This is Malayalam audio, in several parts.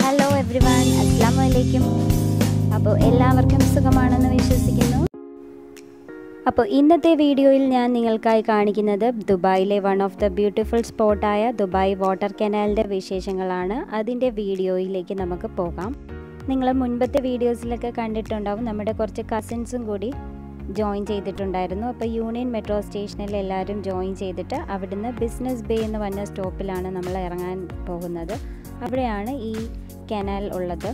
ഹലോ എവ്രി വൺ അസ്സാം വലൈക്കും അപ്പോൾ എല്ലാവർക്കും സുഖമാണെന്ന് വിശ്വസിക്കുന്നു അപ്പോൾ ഇന്നത്തെ വീഡിയോയിൽ ഞാൻ നിങ്ങൾക്കായി കാണിക്കുന്നത് ദുബായിലെ വൺ ഓഫ് ദ ബ്യൂട്ടിഫുൾ സ്പോട്ടായ ദുബായ് വാട്ടർ കനാലിൻ്റെ വിശേഷങ്ങളാണ് അതിൻ്റെ വീഡിയോയിലേക്ക് നമുക്ക് പോകാം നിങ്ങൾ മുൻപത്തെ വീഡിയോസിലൊക്കെ കണ്ടിട്ടുണ്ടാവും നമ്മുടെ കുറച്ച് കസിൻസും കൂടി ജോയിൻ ചെയ്തിട്ടുണ്ടായിരുന്നു അപ്പോൾ യൂണിയൻ മെട്രോ സ്റ്റേഷനിൽ എല്ലാവരും ജോയിൻ ചെയ്തിട്ട് അവിടുന്ന് ബിസിനസ് ബേ എന്ന് പറഞ്ഞ സ്റ്റോപ്പിലാണ് നമ്മൾ ഇറങ്ങാൻ പോകുന്നത് അവിടെയാണ് ഈ കനാൽ ഉള്ളത്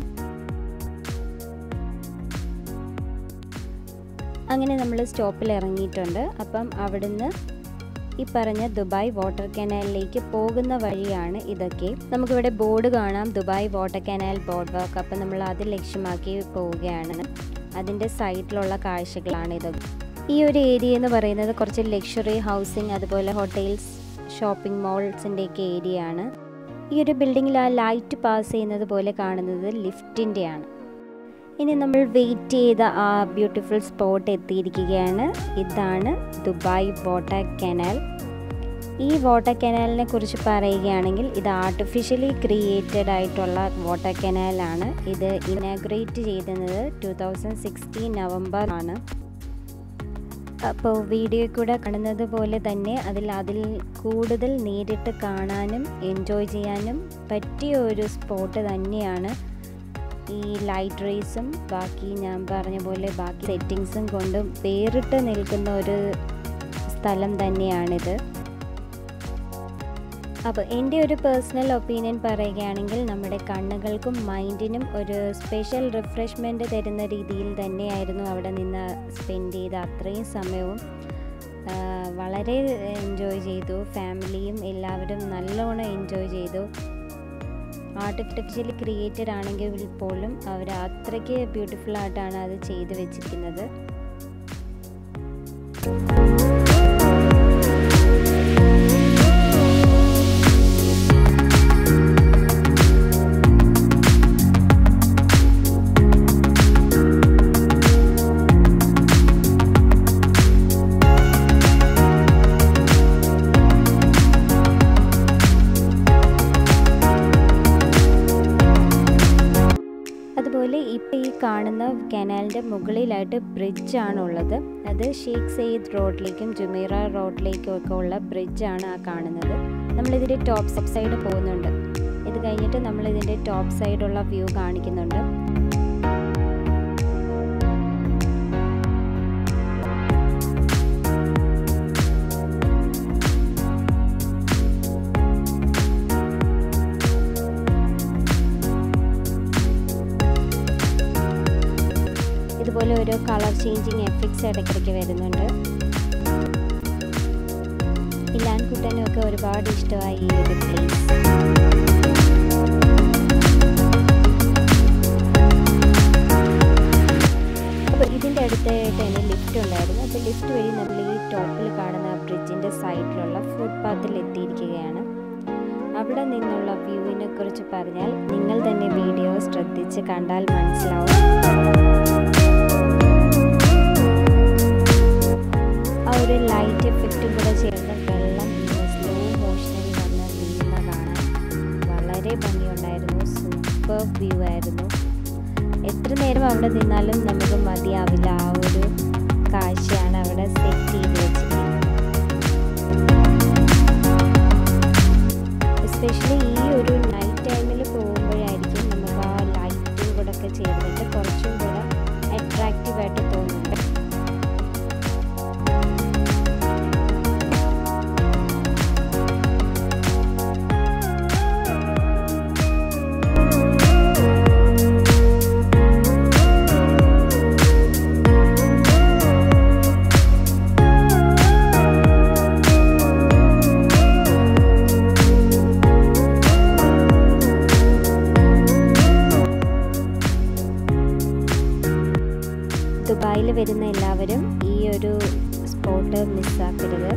അങ്ങനെ നമ്മൾ സ്റ്റോപ്പിൽ ഇറങ്ങിയിട്ടുണ്ട് അപ്പം അവിടുന്ന് ഈ പറഞ്ഞ ദുബായ് വാട്ടർ കനാലിലേക്ക് പോകുന്ന വഴിയാണ് ഇതൊക്കെ നമുക്കിവിടെ ബോർഡ് കാണാം Dubai water canal board work അപ്പം നമ്മൾ അത് ലക്ഷ്യമാക്കി പോവുകയാണ് അതിൻ്റെ സൈഡിലുള്ള കാഴ്ചകളാണ് ഇത് ഈ ഒരു ഏരിയ എന്ന് പറയുന്നത് കുറച്ച് ലക്ഷറി ഹൗസിംഗ് അതുപോലെ ഹോട്ടൽസ് ഷോപ്പിംഗ് മോൾസിൻ്റെയൊക്കെ ഏരിയ ആണ് ഈ ഒരു ബിൽഡിങ്ങിൽ ആ ലൈറ്റ് പാസ് ചെയ്യുന്നത് പോലെ കാണുന്നത് ലിഫ്റ്റിൻ്റെയാണ് ഇനി നമ്മൾ വെയിറ്റ് ചെയ്ത ആ ബ്യൂട്ടിഫുൾ സ്പോട്ട് എത്തിയിരിക്കുകയാണ് ഇതാണ് ദുബായ് വാട്ടർ കനാൽ ഈ വാട്ടർ കനാലിനെ കുറിച്ച് പറയുകയാണെങ്കിൽ ഇത് ആർട്ടിഫിഷ്യലി ക്രിയേറ്റഡ് ആയിട്ടുള്ള വാട്ടർ കനാലാണ് ഇത് ഇനാഗ്രേറ്റ് ചെയ്തത് ടു തൗസൻഡ് സിക്സ്റ്റീൻ നവംബർ ആണ് അപ്പോൾ വീഡിയോ കൂടെ കാണുന്നത് പോലെ തന്നെ അതിൽ അതിൽ കൂടുതൽ നേരിട്ട് കാണാനും എൻജോയ് ചെയ്യാനും പറ്റിയ ഒരു സ്പോട്ട് തന്നെയാണ് ഈ ലൈറ്റ് റേസും ബാക്കി ഞാൻ പറഞ്ഞ പോലെ ബാക്കി സെറ്റിങ്സും കൊണ്ടും വേറിട്ട് നിൽക്കുന്ന ഒരു സ്ഥലം തന്നെയാണിത് അപ്പോൾ എൻ്റെ ഒരു പേഴ്സണൽ ഒപ്പീനിയൻ പറയുകയാണെങ്കിൽ നമ്മുടെ കണ്ണുകൾക്കും മൈൻഡിനും ഒരു സ്പെഷ്യൽ റിഫ്രഷ്മെൻറ്റ് തരുന്ന രീതിയിൽ തന്നെയായിരുന്നു അവിടെ നിന്ന് സ്പെൻഡ് ചെയ്ത അത്രയും സമയവും വളരെ എൻജോയ് ചെയ്തു ഫാമിലിയും എല്ലാവരും നല്ലോണം എൻജോയ് ചെയ്തു ആർട്ടിഫിഷ്യലി ക്രിയേറ്റഡ് ആണെങ്കിൽ പോലും അവർ അത്രയ്ക്ക് ബ്യൂട്ടിഫുൾ ആയിട്ടാണ് അത് ചെയ്തു വെച്ചിരിക്കുന്നത് അതുപോലെ ഇപ്പോൾ ഈ കാണുന്ന കനാലിൻ്റെ മുകളിലായിട്ട് ബ്രിഡ്ജാണ് ഉള്ളത് അത് ഷെയ്ഖ് സയ്യിദ് റോഡിലേക്കും ജുമീറ റോഡിലേക്കും ഒക്കെ ഉള്ള ബ്രിഡ്ജാണ് ആ കാണുന്നത് നമ്മളിതിൻ്റെ ടോപ്പ് സൈഡ് പോകുന്നുണ്ട് ഇത് കഴിഞ്ഞിട്ട് നമ്മൾ ഇതിൻ്റെ ടോപ്പ് സൈഡുള്ള വ്യൂ കാണിക്കുന്നുണ്ട് ഇതുപോലെ ഓരോ കളർ ചേഞ്ചിങ് എഫക്ട്സ് ഇടയ്ക്കിടയ്ക്ക് വരുന്നുണ്ട് ഇലാൻകുട്ടനും ഒക്കെ ഒരുപാട് ഇഷ്ടമായി ഈ ഒരു പ്ലേസ് അപ്പോൾ ഇതിൻ്റെ അടുത്തായിട്ട് തന്നെ ലിഫ്റ്റ് ഉണ്ടായിരുന്നു അപ്പോൾ ലിഫ്റ്റ് വഴി നമ്മൾ ഈ ടോപ്പിൽ കാണുന്ന ബ്രിഡ്ജിൻ്റെ സൈഡിലുള്ള ഫുട്പാത്തിൽ എത്തിയിരിക്കുകയാണ് അവിടെ നിന്നുള്ള വ്യൂവിനെ കുറിച്ച് പറഞ്ഞാൽ നിങ്ങൾ തന്നെ വീഡിയോ ശ്രദ്ധിച്ച് കണ്ടാൽ മനസ്സിലാവും ആ ഒരു ലൈറ്റ് എഫക്റ്റും കൂടെ ചേർന്ന് വെള്ളം സ്ലോ മോഷനിൽ വന്ന് വീഴുന്ന കാണാൻ വളരെ ഭംഗിയുണ്ടായിരുന്നു സൂപ്പർ വ്യൂ ആയിരുന്നു എത്ര നേരം അവിടെ നിന്നാലും നമുക്ക് മതിയാവില്ല ആ ഒരു കാഴ്ചയാണ് അവിടെ സെറ്റ് ചെയ്ത് വെച്ചിരിക്കുന്നത് എസ്പെഷ്യലി ഈ ഒരു നൈറ്റ് ടൈമിൽ പോകുമ്പോഴായിരിക്കും നമുക്ക് ആ ലൈറ്റും കൂടെ ഒക്കെ ചേർന്നിട്ട് കുറച്ചും കൂടെ അട്രാക്റ്റീവായിട്ട് തോന്നുന്നത് ദുബായിൽ വരുന്ന എല്ലാവരും ഈ ഒരു സ്പോട്ട് മിസ്സാക്കരുത്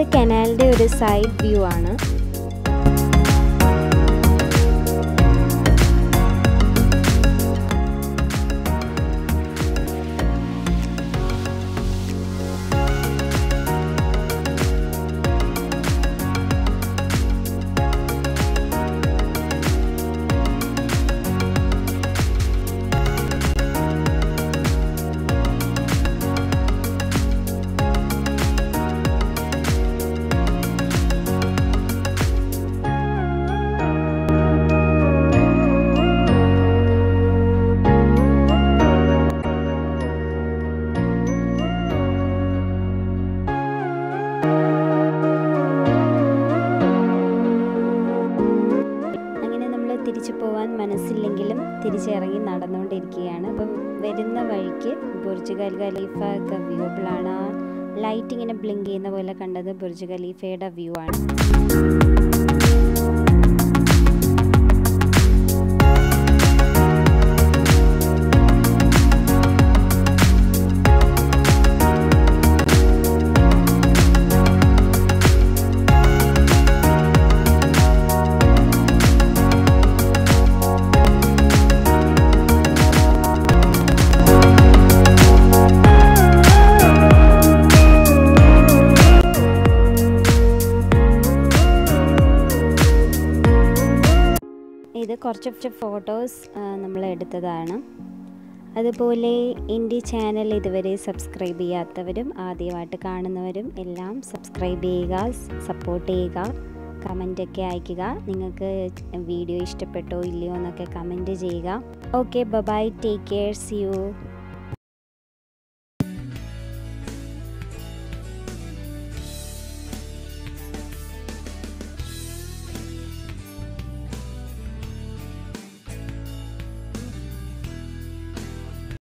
ഇത് കനാലിൻ്റെ ഒരു സൈഡ് വ്യൂ ആണ് അങ്ങനെ നമ്മൾ തിരിച്ചു പോകാൻ മനസ്സില്ലെങ്കിലും തിരിച്ചിറങ്ങി നടന്നുകൊണ്ടിരിക്കുകയാണ് അപ്പം വരുന്ന വഴിക്ക് ബുർജ് ഖൽ ഖലീഫ ഒക്കെ വ്യൂബിൾ ആണ് ആ ലൈറ്റ് ഇങ്ങനെ ബ്ലിങ്ക് ചെയ്യുന്ന പോലെ കണ്ടത് ബുർജ് ഖലീഫയുടെ വ്യൂ ആണ് ഇത് കുറച്ച് ഫോട്ടോസ് നമ്മൾ എടുത്തതാണ് അതുപോലെ എൻ്റെ ചാനൽ ഇതുവരെ സബ്സ്ക്രൈബ് ചെയ്യാത്തവരും ആദ്യമായിട്ട് കാണുന്നവരും എല്ലാം സബ്സ്ക്രൈബ് ചെയ്യുക സപ്പോർട്ട് ചെയ്യുക കമൻ്റൊക്കെ അയയ്ക്കുക നിങ്ങൾക്ക് വീഡിയോ ഇഷ്ടപ്പെട്ടോ ഇല്ലയോ എന്നൊക്കെ കമൻറ്റ് ചെയ്യുക okay bye take care see U